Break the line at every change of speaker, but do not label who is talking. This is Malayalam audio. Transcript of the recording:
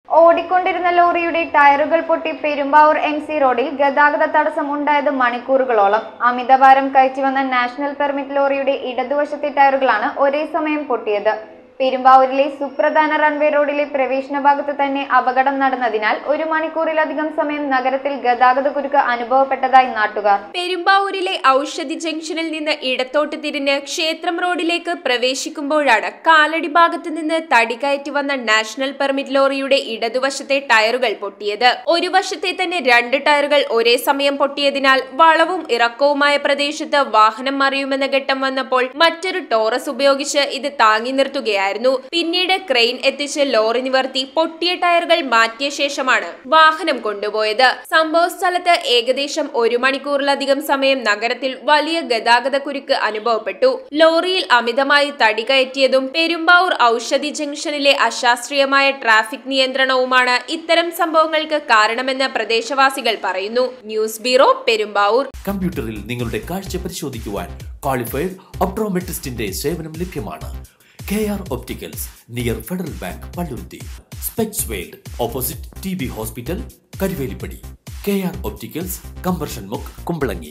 ഓടിക്കൊണ്ടിരുന്ന ലോറിയുടെ ടയറുകൾ പൊട്ടി പെരുമ്പാവൂർ എം സി റോഡിൽ ഗതാഗത തടസ്സം ഉണ്ടായത് മണിക്കൂറുകളോളം അമിതഭാരം കയറ്റി വന്ന നാഷണൽ പെർമിറ്റ് ലോറിയുടെ ഇടതുവശത്തെ ടയറുകളാണ് ഒരേ സമയം പൊട്ടിയത് പെരുമ്പാവൂരിലെ സുപ്രധാന റൺവേ റോഡിലെ പ്രവേശന ഭാഗത്ത് തന്നെ അപകടം നടന്നതിനാൽ ഒരു മണിക്കൂറിലധികം സമയം നഗരത്തിൽ ഗതാഗത കുരുക്ക് അനുഭവപ്പെട്ടതായി നാട്ടുകാർ
പെരുമ്പാവൂരിലെ ഔഷധി ജംഗ്ഷനിൽ നിന്ന് ഇടത്തോട്ട് തിരിഞ്ഞ് ക്ഷേത്രം റോഡിലേക്ക് പ്രവേശിക്കുമ്പോഴാണ് കാലടി ഭാഗത്ത് നിന്ന് തടി കയറ്റി വന്ന നാഷണൽ പെർമിറ്റ് ലോറിയുടെ ഇടതുവശത്തെ ടയറുകൾ പൊട്ടിയത് ഒരു വശത്തെ തന്നെ രണ്ട് ടയറുകൾ ഒരേ സമയം പൊട്ടിയതിനാൽ വളവും ഇറക്കവുമായ പ്രദേശത്ത് വാഹനം മറിയുമെന്ന ഘട്ടം വന്നപ്പോൾ മറ്റൊരു ടോറസ് ഉപയോഗിച്ച് ഇത് താങ്ങി നിർത്തുകയായിരുന്നു പിന്നീട് ക്രെയിൻ എത്തിച്ച് ലോറി നിവർത്തി പൊട്ടിയ ടയറുകൾ മാറ്റിയ ശേഷമാണ് വാഹനം കൊണ്ടുപോയത് സംഭവ സ്ഥലത്ത് ഏകദേശം ഒരു മണിക്കൂറിലധികം സമയം നഗരത്തിൽ വലിയ ഗതാഗത കുരുക്ക് അനുഭവപ്പെട്ടു ലോറിയിൽ അമിതമായി തടി കയറ്റിയതും പെരുമ്പാവൂർ ഔഷധി ജംഗ്ഷനിലെ അശാസ്ത്രീയമായ ട്രാഫിക് നിയന്ത്രണവുമാണ് ഇത്തരം സംഭവങ്ങൾക്ക് കാരണമെന്ന് പ്രദേശവാസികൾ പറയുന്നു ന്യൂസ് ബ്യൂറോ പെരുമ്പാവൂർ
കമ്പ്യൂട്ടറിൽ നിങ്ങളുടെ കാഴ്ച പരിശോധിക്കുവാൻ ക്വാളിഫൈഡ് ഒപ്ട്രോമെട്രിസ്റ്റിന്റെ സേവനം ലഭ്യമാണ് K R opticals near Federal Bank Palluruthy specs world opposite T B hospital Karuvelippady K R opticals കമ്പർഷൻ മുക്ക് കുമ്പളങ്ങി